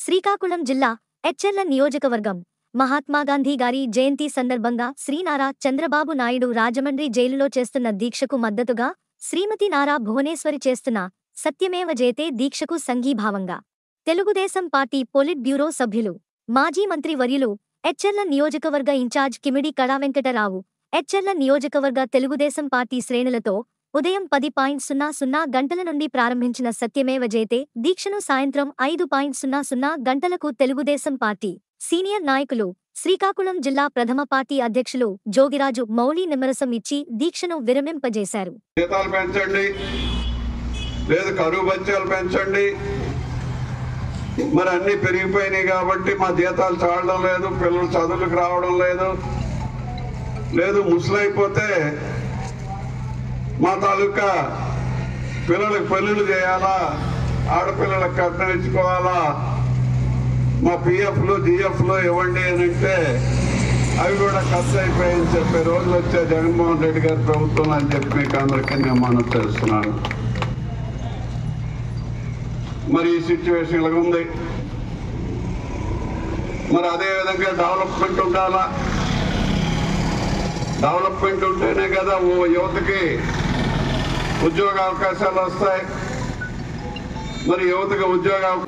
శ్రీకాకుళం జిల్లా ఎచ్చెర్ల నియోజకవర్గం మహాత్మాగాంధీ గారి జయంతి సందర్భంగా శ్రీనారా చంద్రబాబు నాయుడు రాజమండ్రి జైలులో చేస్తున్న దీక్షకు మద్దతుగా శ్రీమతి నారా భువనేశ్వరి చేస్తున్న సత్యమేవ జయతే దీక్షకు సంఘీభావంగా తెలుగుదేశం పార్టీ పొలిట్ బ్యూరో సభ్యులు మాజీ మంత్రి వర్యులు ఎచ్చెర్ల నియోజకవర్గ ఇన్ఛార్జ్ కిమిడి కళా వెంకటరావు ఎచ్చెర్ల నియోజకవర్గ తెలుగుదేశం పార్టీ శ్రేణులతో ఉదయం పది పాయింట్ సున్నా సున్నా గంటల నుండి ప్రారంభించిన సత్యమేవ జయతే దీక్షను సాయంత్రం ఐదు పాయింట్ సున్నా సున్నా గంటలకు తెలుగుదేశం పార్టీ సీనియర్ నాయకులు శ్రీకాకుళం జిల్లా ప్రథమ పార్టీ అధ్యక్షులు జోగిరాజు మౌళి నిమ్మరసం ఇచ్చి దీక్షను విరమింపజేశారు జీతాలు పెంచండి లేదు కరువు బత్యాలు పెంచండి మరి అన్ని పెరిగిపోయినాయి కాబట్టి మా జీతాలు చాలడం లేదు పిల్లలు చదువులకు రావడం లేదు లేదు ముసలైపోతే మా తాలూకా పిల్లలకు పెళ్ళిళ్ళు చేయాలా ఆడపిల్లలకు కట్నం ఇచ్చుకోవాలా మా పిఎఫ్లు జిఎఫ్లు ఇవ్వండి అని అంటే అవి కూడా ఖర్చు అయిపోయాయని చెప్పే రోజులు వచ్చే జగన్మోహన్ రెడ్డి గారి ప్రభుత్వం అని చెప్పి మీకు అందరికీ నేను మనం తెలుస్తున్నాను మరి ఈ సిచ్యువేషన్ ఇలాగ ఉంది మరి అదే విధంగా డెవలప్మెంట్ ఉండాలా డెవలప్మెంట్ ఉంటేనే కదా ఓ యువతకి ఉద్యోగ అవకాశాలు వస్తాయి మరి యువతకి ఉద్యోగ అవకాశాలు